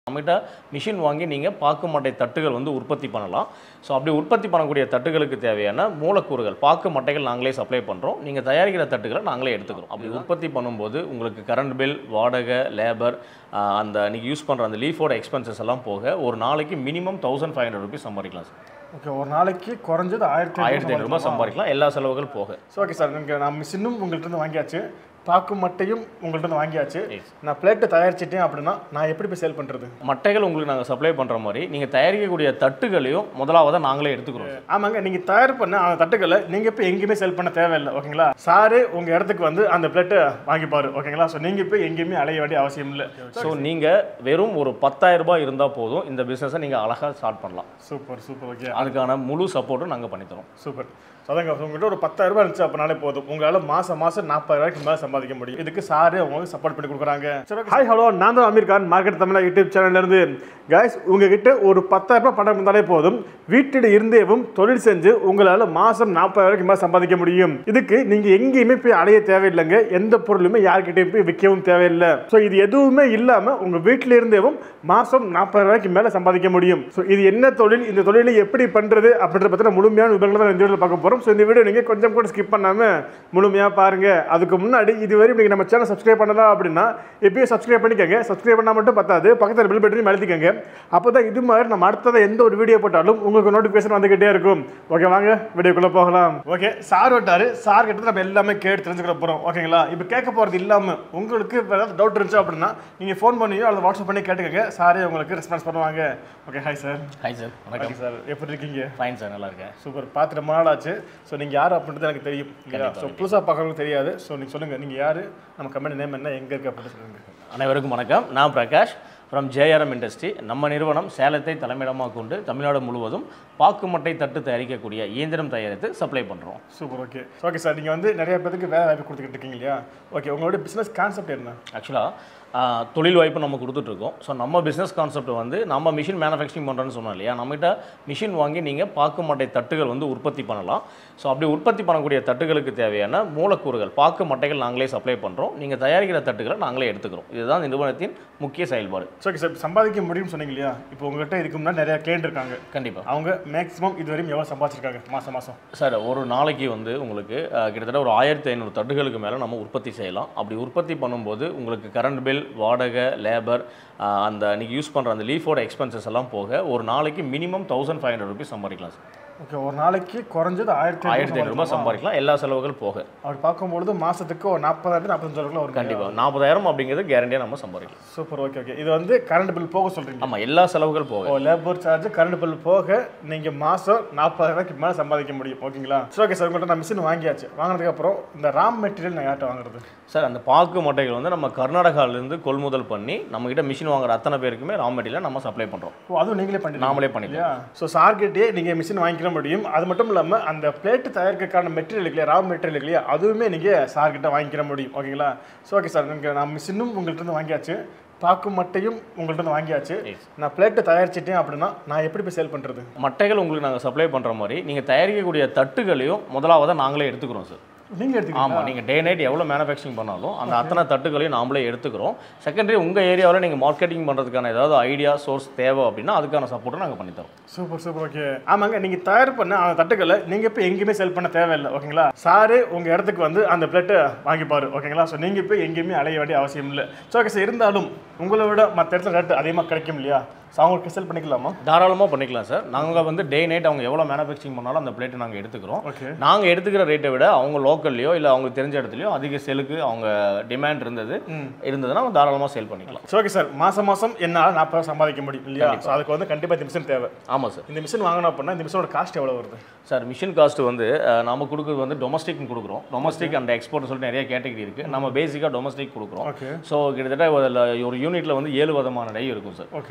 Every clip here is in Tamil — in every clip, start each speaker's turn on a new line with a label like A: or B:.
A: நம்மகிட்ட மிஷின் வாங்கி நீங்கள் பாக்கு மட்டை தட்டுகள் வந்து உற்பத்தி பண்ணலாம் ஸோ அப்படி உற்பத்தி பண்ணக்கூடிய தட்டுகளுக்கு தேவையான மூலக்கூறுகள் பாக்கு மட்டைகள் நாங்களே சப்ளை பண்ணுறோம் நீங்கள் தயாரிக்கிற தட்டுகளை நாங்களே எடுத்துக்கிறோம் அப்படி உற்பத்தி பண்ணும்போது உங்களுக்கு கரண்ட் பில் வாடகை லேபர் அந்த நீங்கள் யூஸ் பண்ணுற அந்த லீஃபோட எக்ஸ்பென்சஸ் எல்லாம் போக ஒரு நாளைக்கு minimum thousand five hundred rupees சம்பாதிக்கலாம் சார்
B: ஓகே ஒரு நாளைக்கு குறைஞ்சது ஆயிரத்தி
A: ஆயிரத்தி ஐநூறுரூபா சம்பாதிக்கலாம் எல்லா செலவுகள் போக
B: ஸோ ஓகே சார் நீங்கள் நான் மிஷினும் உங்கள்கிட்ட இருந்து வாங்கியாச்சு பாக்கு மட்டையும் உங்கள்கிட்ட இருந்து வாங்கியாச்சு
A: Yes.
B: நான் பிளேட்டு தயாரிச்சிட்டேன் அப்படின்னா நான் எப்படி போய் சேல் பண்ணுறது
A: மட்டைகள் உங்களுக்கு நாங்கள் சப்ளை பண்ணுற மாதிரி நீங்கள் தயாரிக்கக்கூடிய தட்டுகளையும் முதலாவதாக நாங்களே எடுத்துக்கிறோம்
B: ஆமாங்க நீங்கள் தயார் பண்ண அந்த தட்டுக்களை நீங்கள் இப்போ எங்கேயுமே செல் பண்ண தேவையில்லை ஓகேங்களா சாரு உங்கள் இடத்துக்கு வந்து அந்த பிளேட்டை வாங்கிப்பாரு ஓகேங்களா ஸோ நீங்கள் இப்போ எங்கேயுமே அலைய வேண்டிய அவசியம் இல்லை
A: ஸோ நீங்கள் வெறும் ஒரு 10000 ரூபாய் இருந்தால் போதும் இந்த பிஸ்னஸை நீங்கள் அழகாக ஸ்டார்ட் பண்ணலாம்
B: சூப்பர் சூப்பர் ஓகே
A: அதுக்கான முழு சப்போர்ட்டும் நாங்கள் பண்ணித்தரோம்
B: சூப்பர் ஸோ அதாங்க உங்கள்கிட்ட ஒரு பத்தாயிரம் ரூபாய் இருந்துச்சு அப்படின்னாலே போதும் உங்களால் மாதம் மாதம் நாற்பது ரூபாய்க்கு மேலே சம்பாதிக்க முடியும் இதுக்கு சாரு உங்களுக்கு சப்போர்ட் பண்ணி கொடுக்குறாங்க ஹாய் ஹலோ நான் தான் அமீர் கான் மார்க்கெட் தமிழா யூடியூப் சேனல்லேருந்து கைஸ் உங்ககிட்ட ஒரு பத்தாயிரம் ரூபாய் பணம் இருந்தாலே போதும் வீட்டில் இருந்தேவும் தொழில் செஞ்சு உங்களால் மாதம் நாற்பது ரூபாய்க்கு மேலே சம்பாதிக்க முடியும் இதுக்கு நீங்கள் எங்கேயுமே போய் அலைய தேவையில்லைங்க எந்த பொருளுமே யார்கிட்டயும் போய் விற்கவும் தேவையில்லை ஸோ இது எதுவுமே இல்லாமல் உங்கள் வீட்டில் இருந்தேவும் மாதம் நாற்பது ரூபாய்க்கு மேலே சம்பாதிக்க முடியும் ஸோ இது என்ன தொழில் இந்த தொழிலை எப்படி பண்ணுறது அப்படின்றத பற்றின முழுமையான விவரங்களை தான் இந்த வீடியோவில் பார்க்க போகிறோம் ஸோ இந்த வீடியோ நீங்கள் கொஞ்சம் கூட ஸ்கிப் பண்ணாமல் முழுமையாக பாருங்கள் அதுக்கு முன்னாடி இதுவரை நீங்கள் நம்ம சேனல் சப்ஸ்கிரைப் பண்ணலாம் அப்படின்னா எப்பயும் சப்ஸ்கிரைப் பண்ணிக்கோங்க சப்ஸ்கிரைப் பண்ணால் மட்டும் பத்தாது பக்கத்தில் பில் பட்டனையும் அழுத்திக்கோங்க அப்போ தான் இது மாதிரி நம்ம அடுத்ததாக எந்த ஒரு வீடியோ போட்டாலும் உங்களுக்கு நோட்டிஃபிகேஷன் வந்துகிட்டே இருக்கும் ஓகே வாங்க வீடியோக்குள்ளே போகலாம் ஓகே சார் விட்டாரு சார் கிட்ட நம்ம எல்லாமே கேட்டு தெரிஞ்சுக்கிற போகிறோம் ஓகேங்களா இப்போ கேட்க போகிறது இல்லாமல் உங்களுக்கு இப்ப ஏதாவது டவுட் இருந்துச்சு அப்படின்னா நீங்கள் ஃபோன் பண்ணியோ அல்லது வாட்ஸ்அப் பண்ணி கேட்டுக்கோங்க சாரே உங்களுக்கு ரெஸ்பான்ஸ் பண்ணுவாங்க okay hi sir
A: hi sir வணக்கம்
B: ஓகே சார் எப்படி இருக்கீங்க
A: ஃபைன் சார் நல்லா இருக்கேன்
B: சூப்பர் பார்த்து ரொம்ப நாள் ஆச்சு ஸோ நீங்கள் யார் அப்படின்றது எனக்கு தெரியும் இல்லையா ஸோ புதுசாக பார்க்கறவங்களுக்கு தெரியாது ஸோ நீங்கள் சொல்லுங்கள் நீங்கள் யார் நம்ம கம்பெனி நேம் என்ன எங்கே இருக்குது அப்படின்னு சொல்லுங்கள்
A: அனைவருக்கும் வணக்கம் நான் பிரகாஷ் ஃப்ரம் ஜேஆர்எம் இண்டஸ்ட்ரி நம்ம நிறுவனம் சேலத்தை தலைமையிடமாக கொண்டு தமிழ்நாடு முழுவதும் பாக்கு மட்டை தட்டு தயாரிக்கக்கூடிய இயந்திரம் தயாரித்து சப்ளை பண்ணுறோம்
B: சூப்பர் ஓகே ஓகே சார் நீங்கள் வந்து நிறைய பேருக்கு வேலை வாய்ப்பு கொடுத்துக்கிட்டு இருக்கீங்க இல்லையா ஓகே உங்களோட பிஸ்னஸ் கான்செப்ட் என்ன
A: ஆக்சுவலாக தொழில் வாய்ப்பு நம்ம கொடுத்துட்ருக்கோம் ஸோ நம்ம பிஸ்னஸ் கான்செப்ட் வந்து நம்ம மிஷின் மேனுஃபேக்சரிங் பண்ணுறோன்னு சொன்னோம் இல்லையா நம்மகிட்ட மிஷின் வாங்கி நீங்கள் பாக்கு மட்டை தட்டுகள் வந்து உற்பத்தி பண்ணலாம் ஸோ அப்படி உற்பத்தி பண்ணக்கூடிய தட்டுகளுக்கு தேவையான மூலக்கூறுகள் பாக்கு மட்டைகள் நாங்களே சப்ளை பண்ணுறோம் நீங்கள் தயாரிக்கிற தட்டுகளை நாங்களே எடுத்துக்கிறோம் இதுதான் இந்த நிறுவனத்தின் முக்கிய செயல்பாடு
B: ஸோ ஓகே சார் சம்பாதிக்க முடியும்னு சொன்னீங்க இல்லையா இப்போ உங்கள்கிட்ட இதுக்கு முன்னாடி நிறைய கிளைண்ட் இருக்காங்க
A: கண்டிப்பாக
B: அவங்க மேக்ஸிமம் இதுவரையும் எவ்வளோ சம்பாதிச்சிருக்காங்க மாதம் மாதம்
A: சார் ஒரு நாளைக்கு வந்து உங்களுக்கு அஹ், கிட்டத்தட்ட ஒரு ஆயிரத்தி ஐநூறு தட்டுகளுக்கு மேலே நம்ம உற்பத்தி செய்யலாம் அப்படி உற்பத்தி பண்ணும்போது உங்களுக்கு கரண்ட் பில் வாடகை லேபர் அந்த நீங்கள் யூஸ் பண்ணுற அந்த லீஃபோட எக்ஸ்பென்சஸ் எல்லாம் போக ஒரு நாளைக்கு minimum thousand five hundred rupees சம்பாதிக்கலாம் சார்
B: ஓகே ஒரு நாளைக்கு குறைஞ்சது ஆயிரத்தி
A: ஆயிரத்தி ஐநூறுரூபா சம்பாதிக்கலாம் எல்லா செலவுகள் போக
B: அப்படி பார்க்கும்பொழுது மாதத்துக்கு ஒரு நாற்பதாயிரத்து நாற்பத்தஞ்சாயிரம் வரும்
A: கண்டிப்பாக நாற்பதாயிரம் அப்படிங்கிறது கேரண்டியாக நம்ம சம்பாதிக்கலாம்
B: சூப்பர் ஓகே ஓகே இது வந்து கரண்ட் பில் போக சொல்கிறீங்க
A: ஆமாம் எல்லா செலவுகள் போக
B: oh labour charge current bill போக நீங்கள் மாதம் நாற்பதாயிரம் ரூபாய்க்கு மேலே சம்பாதிக்க முடியும் ஓகேங்களா சரி ஓகே சார் உங்கள்கிட்ட நான் மிஷின் வாங்கியாச்சு வாங்கினதுக்கு அப்புறம் இந்த ராம் மெட்டீரியல் நான் யார்கிட்ட வாங்குறது
A: சார் அந்த பாக்கு மட்டைகள் வந்து நம்ம கர்நாடகாவிலேருந்து கொள்முதல் பண்ணி நம்மகிட்ட மிஷின் வாங்குற அத்தனை பேருக்குமே ரா மெட்டீரியல் நம்ம சப்ளை பண்ணுறோம்
B: ஓ அதுவும் நீங்களே பண்ணி
A: நாமளே பண்ணிக்கலாம்
B: இல்லையா ஸோ சார்கிட்டே நீங்கள் மிஷின் வாங்கிக்க முடியும் அது மட்டும் இல்லாமல் அந்த பிளேட்டு தயாரிக்கிறதுக்கான மெட்டீரியல் இல்லையா ரா மெட்டீரியல் இல்லையா அதுவுமே நீங்கள் சார்கிட்ட வாங்கிக்கிற முடியும் ஓகேங்களா ஸோ ஓகே சார் நீங்கள் நான் மிஷினும் உங்கள்கிட்ட இருந்து வாங்கியாச்சு பாக்கு மட்டையும் உங்கள்கிட்ட இருந்து வாங்கியாச்சு
A: Yes.
B: நான் பிளேட்டு தயாரிச்சிட்டேன் அப்படின்னா நான் எப்படி போய் சேல் பண்ணுறது
A: மட்டைகள் உங்களுக்கு நாங்கள் சப்ளை பண்ணுற மாதிரி நீங்கள் தயாரிக்கக்கூடிய தட்டுகளையும் முதலாவதாக நாங்களே எடுத்துக்கிறோம் சார்
B: நீங்கள் எடுத்துக்கலாம்
A: ஆமாம் நீங்கள் டே நைட் எவ்வளோ மேனுஃபேக்சரிங் பண்ணாலும் அந்த அத்தனை தட்டுகளையும் நாமளே எடுத்துக்கிறோம் செகண்டரி உங்கள் ஏரியாவில் நீங்கள் மார்க்கெட்டிங் பண்ணுறதுக்கான ஏதாவது ஐடியா சோர்ஸ் தேவை அப்படின்னா அதுக்கான சப்போர்ட்டை நாங்கள் பண்ணித்தரோம்
B: சூப்பர் சூப்பர் ஓகே ஆமாங்க நீங்கள் தயார் பண்ண அந்த தட்டுக்களை நீங்கள் இப்போ எங்கேயுமே செல் பண்ண தேவையில்லை ஓகேங்களா சாரு உங்கள் இடத்துக்கு வந்து அந்த பிளேட்டை வாங்கிப்பாரு ஓகேங்களா ஸோ நீங்கள் இப்போ எங்கேயுமே அலைய வேண்டிய அவசியம் இல்லை ஸோ ஓகே சார் இருந்தாலும் உங்களை விட மற்ற இடத்துல ரேட்டு அதிகமாக கிடைக்கும் இல்லையா ஸோ அவங்களுக்கு செல் பண்ணிக்கலாமா
A: தாராளமாக பண்ணிக்கலாம் சார் நாங்கள் வந்து டே நைட் அவங்க எவ்வளோ மேனுஃபேக்சரிங் பண்ணாலும் அந்த பிளேட்டை நாங்கள் எடுத்துக்கிறோம்
B: ஓகே
A: நாங்கள் எடுத்துக்கிற ரேட்டை விட அவங்க லோக்கல்லையோ இல்லை அவங்க தெரிஞ்ச இடத்துலையோ அதிக செலுக்கு அவங்க டிமாண்ட் இருந்தது இருந்ததுன்னா அவங்க தாராளமாக சேல் பண்ணிக்கலாம்
B: ஸோ ஓகே சார் மாதம் மாதம் என்னால் நாற்பது சம்பாதிக்க முடியும் இல்லையா ஸோ அதுக்கு வந்து கண்டிப்பாக இந்த மிஷின் தேவை
A: ஆமாம் சார்
B: இந்த மிஷின் வாங்கணும் அப்படின்னா இந்த மிஷினோட காஸ்ட் எவ்வளோ வருது
A: சார் மிஷின் காஸ்ட் வந்து அஹ், நம்ம கொடுக்குறது வந்து டொமஸ்டிக்னு கொடுக்குறோம் டொமஸ்டிக் அண்ட் எக்ஸ்போர்ட் சொல்லிட்டு நிறைய கேட்டகரி இருக்குது நம்ம பேசிக்காக டொமஸ்டிக் கொடுக்குறோம்
B: ஓகே
A: ஸோ கிட்டத்தட்ட அதில் ஒரு யூனிட்டில் வந்து ஏழு விதமான டை இருக்கும் சார்
B: ஓகே
A: ப்ளஸ் வந்து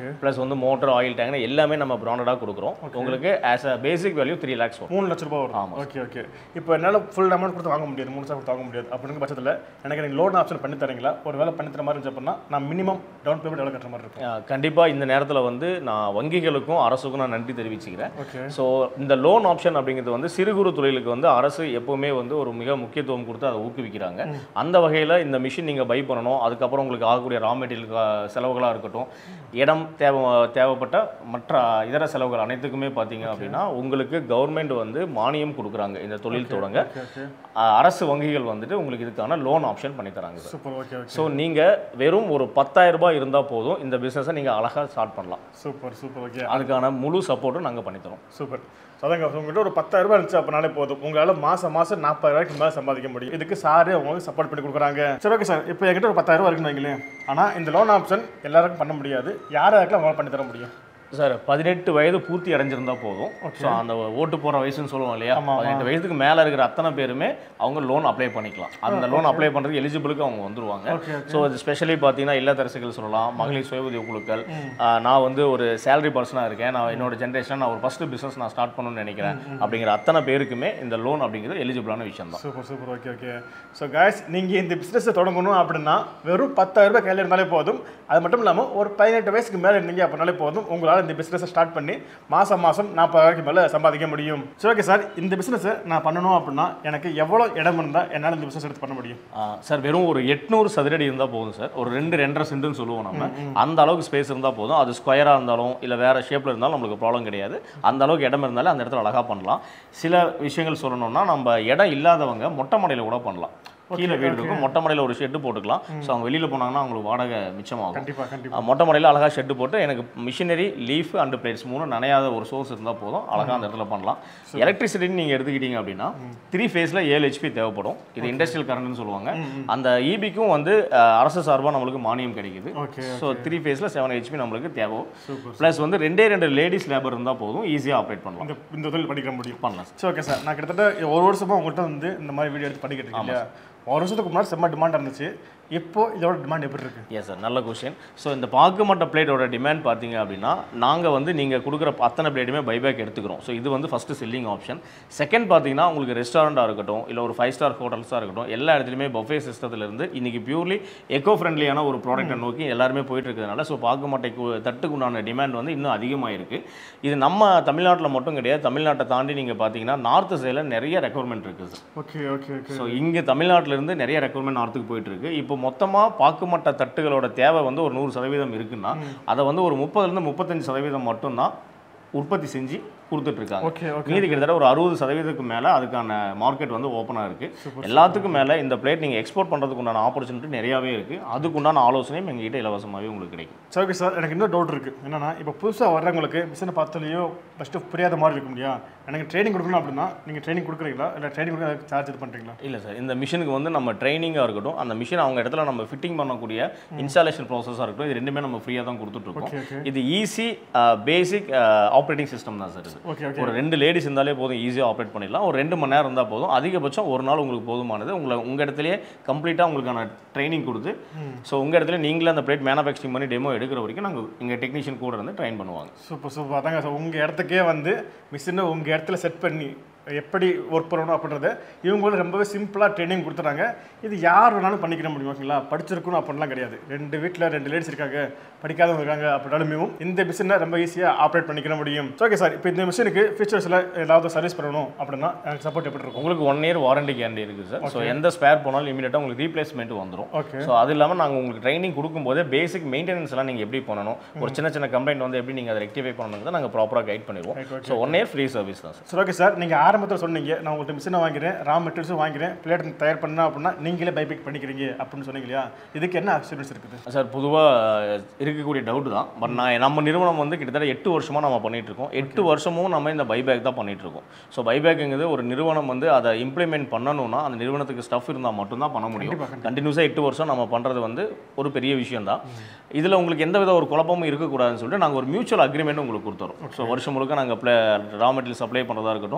A: வந்து மோட்டர் ஆயில் டேங்க் எல்லாமே நம்ம பிராண்டடாக கொடுக்குறோம் உங்களுக்கு as a basic value three lakhs வரும்
B: மூணு லட்ச ரூபாய் வரும் ஓகே ஓகே இப்போ என்னால் ஃபுல் அமௌண்ட் கொடுத்து வாங்க முடியாது மூணு லட்சம் கொடுத்து வாங்க முடியாது அப்படிங்கிற பட்சத்தில் எனக்கு நீங்கள் லோன் ஆப்ஷன் பண்ணி தரீங்களா ஒரு வேலை பண்ணி தர மாதிரி இருந்துச்சு அப்படின்னா நான் மினிமம் டவுன் பேமெண்ட் எவ்வளோ கட்டுற மாதிரி இருக்கும்
A: கண்டிப்பாக இந்த நேரத்தில் வந்து நான் வங்கிகளுக்கும் அரசுக்கும் நான் நன்றி தெரிவிச்சுக்கிறேன்
B: ஓகே
A: ஸோ இந்த லோன் ஆப்ஷன் அப்படிங்கிறது வந்து சிறு குறு தொழிலுக்கு வந்து அரசு எப்பவுமே வந்து ஒரு மிக முக்கியத்துவம் கொடுத்து அதை ஊக்குவிக்கிறாங்க அந்த வகையில் இந்த மிஷின் நீங்கள் பை பண்ணணும் அதுக்கப்புறம் உங்களுக்கு ஆகக்கூடிய ரா மெட்டீரியல் செலவுகளாக இருக்கட்டும் இடம் தேவை தேவைப்பட்ட மற்ற இதர செலவுகள் அனைத்துக்குமே பார்த்தீங்க அப்படின்னா உங்களுக்கு கவர்மெண்ட் வந்து மானியம் கொடுக்குறாங்க இந்த தொழில் தொடங்க
B: ஓகே ஓகே
A: அஹ், அரசு வங்கிகள் வந்துட்டு உங்களுக்கு இதுக்கான லோன் ஆப்ஷன் பண்ணி தராங்க
B: சூப்பர் ஓகே ஓகே
A: ஸோ நீங்கள் வெறும் ஒரு 10000 ரூபாய் இருந்தால் போதும் இந்த பிஸ்னஸை நீங்கள் அழகாக ஸ்டார்ட் பண்ணலாம்
B: சூப்பர் சூப்பர் ஓகே
A: அதுக்கான முழு சப்போர்ட்டும் நாங்கள் பண்ணித்தரோம்
B: சூப்பர் ஸோ அதாங்க உங்கள்கிட்ட ஒரு பத்தாயிரம் ரூபாய் இருந்துச்சு அப்படின்னாலே போதும் உங்களால் மாதம் மாதம் நாற்பது ரூபாய்க்கு மேலே சம்பாதிக்க முடியும் இதுக்கு சாரு உங்களுக்கு சப்போர்ட் பண்ணி கொடுக்குறாங்க சரி ஓகே சார் இப்போ என்கிட்ட ஒரு பத்தாயிரம் ரூபாய் இருக்குன்னு வைங்களேன் ஆனால் இந்த லோன் ஆப்ஷன் எல்லாருக்கும் பண்ண முடியாது யார் யாருக்கெல்லாம் உங்களால் பண்ணி தர முடியும்
A: சார் பதினெட்டு வயது பூர்த்தி அடைஞ்சிருந்தா போதும் ஸோ அந்த ஓட்டு போகிற வயசுன்னு சொல்லுவோம் இல்லையா
B: ஆமா, ஆமா.
A: பதினெட்டு வயசுக்கு மேலே இருக்கிற அத்தனை பேருமே அவங்க லோன் அப்ளை பண்ணிக்கலாம் அந்த லோன் அப்ளை பண்ணுறதுக்கு எலிஜிபிளுக்கு அவங்க வந்துருவாங்க
B: ஓகே
A: ஸோ அது ஸ்பெஷலி பார்த்தீங்கன்னா இல்லத்தரசிகள் சொல்லலாம் மகளிர் சுய உதவி குழுக்கள் ஆஹ் நான் வந்து ஒரு சேலரி பர்சனாக இருக்கேன் நான் என்னோட ஜென்ரேஷன் நான் ஒரு ஃபஸ்ட்டு பிஸ்னஸ் நான் ஸ்டார்ட் பண்ணணும்னு நினைக்கிறேன் அப்படிங்கிற அத்தனை பேருக்குமே இந்த லோன் அப்படிங்கிறது எலிஜிபிளான விஷயம் தான்
B: super super okay okay so guys நீங்கள் இந்த பிஸ்னஸை தொடங்கணும் அப்படின்னா வெறும் பத்தாயிரம் ரூபாய் கையில் இருந்தாலே போதும் அது மட்டும் இல்லாமல் ஒரு பதினெட்டு வயசுக்கு மேலே இருந்தீங்க அப்படின்னாலே போதும் உங்களால் இந்த பிஸ்னஸை ஸ்டார்ட் பண்ணி மாதம் மாதம் நாற்பதாயிரக்கு மேலே சம்பாதிக்க முடியும் சரி ஓகே சார் இந்த பிஸ்னஸை நான் பண்ணணும் அப்படின்னா எனக்கு எவ்வளோ இடம் இருந்தால் என்னால் இந்த பிஸ்னஸ் எடுத்து பண்ண முடியும்
A: சார் வெறும் ஒரு எட்நூறு சதுரடி இருந்தால் போதும் சார் ஒரு ரெண்டு ரெண்டரை சென்ட்டுன்னு சொல்லுவோம் நம்ம அந்த அளவுக்கு ஸ்பேஸ் இருந்தால் போதும் அது ஸ்கொயராக இருந்தாலும் இல்லை வேறு ஷேப்பில் இருந்தாலும் நம்மளுக்கு ப்ராப்ளம் கிடையாது அந்த அளவுக்கு இடம் இருந்தாலும் அந்த இடத்துல அழகாக பண்ணலாம் சில விஷயங்கள் சொல்லணும்னா நம்ம இடம் இல்லாதவங்க மொட்டை மாடியில் கூட பண்ணலாம் கீழே வீடு இருக்கும் மொட்டை மாடியில் ஒரு ஷெட்டு போட்டுக்கலாம் ஸோ அவங்க வெளியில் போனாங்கன்னா அவங்களுக்கு வாடகை மிச்சமாகும்
B: கண்டிப்பாக கண்டிப்பாக
A: அஹ் மொட்டை மாடியில் அழகாக ஷெட்டு போட்டு எனக்கு மிஷினரி லீஃப் அண்ட் பிளேட்ஸ் மூணு நனையாத ஒரு சோர்ஸ் இருந்தால் போதும் அழகாக அந்த இடத்துல பண்ணலாம் எலக்ட்ரிசிட்டின்னு நீங்கள் எடுத்துக்கிட்டீங்க அப்படின்னா த்ரீ ஃபேஸில் ஏழு ஹெச்பி தேவைப்படும் இது இண்டஸ்ட்ரியல் கரண்ட்னு சொல்லுவாங்க அந்த இபிக்கும் வந்து அஹ், அரசு சார்பாக நம்மளுக்கு மானியம் கிடைக்குது
B: ஓகே
A: ஸோ த்ரீ ஃபேஸில் செவன் ஹெச்பி நம்மளுக்கு தேவை
B: சூப்பர்
A: ப்ளஸ் வந்து ரெண்டே ரெண்டு லேடிஸ் லேபர் இருந்தால் போதும் ஈஸியாக ஆப்ரேட் பண்ணலாம்
B: இந்த இந்த தொழில் படிக்க முடியும்
A: பண்ணலாம்
B: சரி ஓகே சார் நான் கிட்டத்தட்ட ஒரு வருஷமா உங்கள்கிட்ட வந்து இந்த மாதிரி வீடியோ எடுத்து பண்ணிக்கிட்டு இருக்கேன் இல்லையா ஒரு வருஷத்துக்கு முன்னாடி செம்ம டிமாண்ட் இருந்துச்சு இப்போ இதோட டிமாண்ட் எப்படி இருக்கு
A: எஸ் சார் நல்ல கொஷின் ஸோ இந்த பாக்குமட்ட பிளேட்டோட டிமாண்ட் பார்த்தீங்க அப்படின்னா நாங்கள் வந்து நீங்கள் கொடுக்குற அத்தனை பிளேட்டுமே பைபேக் எடுத்துக்கிறோம் ஸோ இது வந்து ஃபஸ்ட்டு செல்லிங் ஆப்ஷன் செகண்ட் பார்த்தீங்கன்னா உங்களுக்கு ரெஸ்டாரண்ட்டாக இருக்கட்டும் இல்லை ஒரு ஃபைவ் ஸ்டார் ஹோட்டல்ஸாக இருக்கட்டும் எல்லா இடத்துலையுமே பஃபே சிஸ்டத்துலேருந்து இன்றைக்கி பியூர்லி எக்கோ ஃப்ரெண்ட்லியான ஒரு ப்ராடக்ட்டை நோக்கி எல்லாருமே போயிட்டு இருக்கிறதுனால ஸோ பாக்குமட்டைக்கு தட்டுக்கு உண்டான டிமாண்ட் வந்து இன்னும் அதிகமாக இருக்குது இது நம்ம தமிழ்நாட்டில் மட்டும் கிடையாது தமிழ்நாட்டை தாண்டி நீங்கள் பார்த்தீங்கன்னா நார்த் சைடில் நிறைய ரெக்குவயர்மெண்ட் இருக்குது sir
B: okay okay okay
A: so இங்கே தமிழ்நாட்டிலேருந்து நிறைய ரெக்குவயர்மெண்ட் நார்த்துக்கு போயிட்டு இருக்கு இப்போ மொத்தமாக பாக்குமட்ட தட்டுகளோட தேவை வந்து ஒரு நூறு சதவீதம் இருக்குன்னா அதை வந்து ஒரு முப்பதுலேருந்து முப்பத்தஞ்சு சதவீதம் மட்டும்தான் உற்பத்தி செஞ்சு கொடுத்துட்டு இருக்காங்க
B: ஓகே ஓகே
A: மீதி கிட்டத்தட்ட ஒரு அறுபது சதவீதத்துக்கு மேலே அதுக்கான மார்க்கெட் வந்து ஓப்பனாக இருக்குது எல்லாத்துக்கும் மேலே இந்த பிளேட் நீங்கள் எக்ஸ்போர்ட் பண்ணுறதுக்கு உண்டான ஆப்பர்ச்சுனிட்டி நிறையாவே இருக்குது அதுக்குண்டான ஆலோசனையும் எங்ககிட்ட இலவசமாகவே உங்களுக்கு கிடைக்கும்
B: சரி ஓகே சார் எனக்கு இன்னொரு டவுட் இருக்குது என்னன்னா இப்போ புதுசாக வர்றவங்களுக்கு மிஷினை பார்த்தலையோ ஃபஸ்ட்டு புரியாத மாதிரி இருக்கும் இல்லையா எனக்கு ட்ரைனிங் கொடுக்கணும் அப்படின்னா நீங்கள் ட்ரைனிங் கொடுக்குறீங்களா இல்லை ட்ரைனிங் கொடுக்க சார்ஜ் இது பண்ணுறீங்களா
A: இல்லை சார் இந்த மிஷினுக்கு வந்து நம்ம ட்ரைனிங்காக இருக்கட்டும் அந்த மிஷின் அவங்க இடத்துல நம்ம ஃபிட்டிங் பண்ணக்கூடிய இன்ஸ்டாலேஷன் ப்ராசஸாக இருக்கட்டும் இது ரெண்டுமே நம்ம ஃப்ரீயாக தான் கொடுத்துட்ருக்கோம்
B: ஓகே ஓகே
A: இது ஈஸி பேசிக் ஆப்ரேட்டிங் சிஸ்டம் தான் சார் இது
B: ஓகே ஓகே
A: ஒரு ரெண்டு லேடிஸ் இருந்தாலே போதும் ஈஸியாக ஆப்ரேட் பண்ணிடலாம் ஒரு ரெண்டு மணி நேரம் இருந்தால் போதும் அதிகபட்சம் ஒரு நாள் உங்களுக்கு போதுமானது உங்களை உங்கள் இடத்துலயே கம்ப்ளீட்டாக உங்களுக்கான ட்ரைனிங் கொடுத்து ஸோ உங்கள் இடத்துல நீங்களே அந்த பிளேட் மேனுஃபேக்சரிங் பண்ணி டெமோ எடுக்கிற வரைக்கும் நாங்கள் எங்கள் டெக்னீஷியன் கூட இருந்து ட்ரைன் பண்ணுவாங்க
B: சூப்பர் சூப்பர் அதாங்க சார் உங்கள் இடத்துக்கே வந்து மிஷினை உங்கள் இடத்துல செட் பண்ணி எப்படி ஒர்க் பண்ணணும் அப்படின்றத இவங்களும் ரொம்பவே சிம்பிளாக ட்ரைனிங் கொடுத்துறாங்க இது யார் வேணாலும் பண்ணிக்கிற முடியும் ஓகேங்களா படிச்சிருக்கணும் அப்படிலாம் கிடையாது ரெண்டு வீட்டில் ரெண்டு லேடிஸ் இருக்காங்க படிக்காதவங்க இருக்காங்க அப்படின்னாலும் இந்த மிஷினை ரொம்ப ஈஸியாக ஆப்ரேட் பண்ணிக்கிற முடியும் ஓகே சார் இப்போ இந்த மிஷினுக்கு ஃபியூச்சர்ஸில் ஏதாவது சர்வீஸ் பண்ணணும் அப்படின்னா எனக்கு சப்போர்ட் எப்படி இருக்கும்
A: உங்களுக்கு ஒன் இயர் வாரண்டி கேரண்டி இருக்குது சார் ஸோ எந்த ஸ்பேர் போனாலும் இமீடியட்டாக உங்களுக்கு ரீப்ளேஸ்மெண்ட் வந்துடும்
B: ஓகே
A: ஸோ அது இல்லாமல் நாங்கள் உங்களுக்கு ட்ரைனிங் கொடுக்கும்போதே பேசிக் மெயின்டெனன்ஸ் எல்லாம் நீங்கள் எப்படி பண்ணணும் ஒரு சின்ன சின்ன கம்ப்ளைண்ட் வந்து எப்படி நீங்கள் அதை ரெக்டிஃபை பண்ணணுங்கிறத நாங்கள் ப்ராப்பராக கைட் பண்ணிடுவோம்
B: Right, okay.
A: So one year free service தான் சார்
B: சரி ஓகே சார் நீங்கள் ஆரம்பத்தில் சொன்னீங்க நான் உங்கள்கிட்ட மிஷினை வாங்கிறேன் ரா மெட்டீரியல்ஸும் வாங்கிறேன் பிளேட் தயார் பண்ணா அப்படின்னா நீங்களே பைபிக் பண்ணிக்கிறீங்க அப்படின்னு சொன்னீங்க இல்லையா இதுக்கு என்ன அக்சூரன்ஸ் இருக்குது
A: சார் பொதுவாக இருக்கக்கூடிய டவுட் தான் பட் நான் நம்ம நிறுவனம் வந்து கிட்டத்தட்ட எட்டு வருஷமாக நம்ம பண்ணிட்டு இருக்கோம் எட்டு வருஷமும் நம்ம இந்த பைபேக் தான் பண்ணிட்டு இருக்கோம் ஸோ பைபேக்குங்கிறது ஒரு நிறுவனம் வந்து அதை இம்ப்ளிமெண்ட் பண்ணணும்னா அந்த நிறுவனத்துக்கு ஸ்டஃப் இருந்தால் மட்டும்தான் பண்ண முடியும் கண்டினியூஸாக எட்டு வருஷம் நம்ம பண்ணுறது வந்து ஒரு பெரிய விஷயம் தான் இதில் உங்களுக்கு எந்த வித ஒரு குழப்பமும் இருக்கக்கூடாதுன்னு சொல்லிட்டு நாங்கள் ஒரு மியூச்சுவல் அக்ரிமெண்ட் உங்களுக்கு கொடுத்துறோம் ஸோ வருஷம் முழுக்க நாங்கள் ப்ளே ரா மெட்டீரியல் சப்ளை பண்ணுறதா இருக்கட்டும்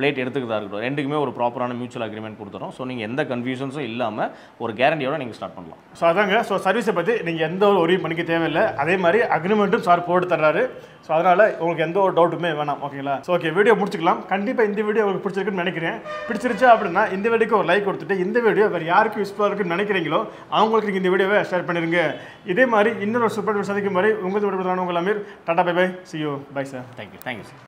A: பிளேட் எடுத்துக்கிறதா இருக்கட்டும் ரெண்டுக்குமே ஒரு ப்ராப்பரான மியூச்சுவல் அக்ரிமெண்ட் கொடுத்துறோம் ஸோ நீங்கள் எந்த கன்ஃபியூஷன்ஸும் இல்லாமல் ஒரு கேரண்டியோட நீங்கள் ஸ்டார்ட் பண்ணலாம்
B: ஸோ அதாங்க ஸோ சர்வீஸை பற்றி நீங்கள் எந்த ஒரு ஒரியும் பண்ணிக்க தேவையில்லை அதே மாதிரி அக்ரிமெண்ட்டும் சார் போட்டு தர்றாரு ஸோ அதனால் உங்களுக்கு எந்த ஒரு டவுட்டுமே வேணாம் ஓகேங்களா ஸோ ஓகே வீடியோ முடிச்சுக்கலாம் கண்டிப்பாக இந்த வீடியோ உங்களுக்கு பிடிச்சிருக்குன்னு நினைக்கிறேன் பிடிச்சிருச்சா அப்படின்னா இந்த வீடியோக்கு ஒரு லைக் கொடுத்துட்டு இந்த வீடியோ வேறு யாருக்கு யூஸ்ஃபுல்லாக இருக்குன்னு நினைக்கிறீங்களோ அவங்களுக்கு நீங்கள் இந்த வீடியோவை ஷேர் பண்ணிருங்க இதே மாதிரி இன்னொரு சூப்பர் சந்திக்கும் மாதிரி உங்களுக்கு விடுபடுறான உங்கள் Aamir tata bye bye see you bye sir
A: thank you thank you sir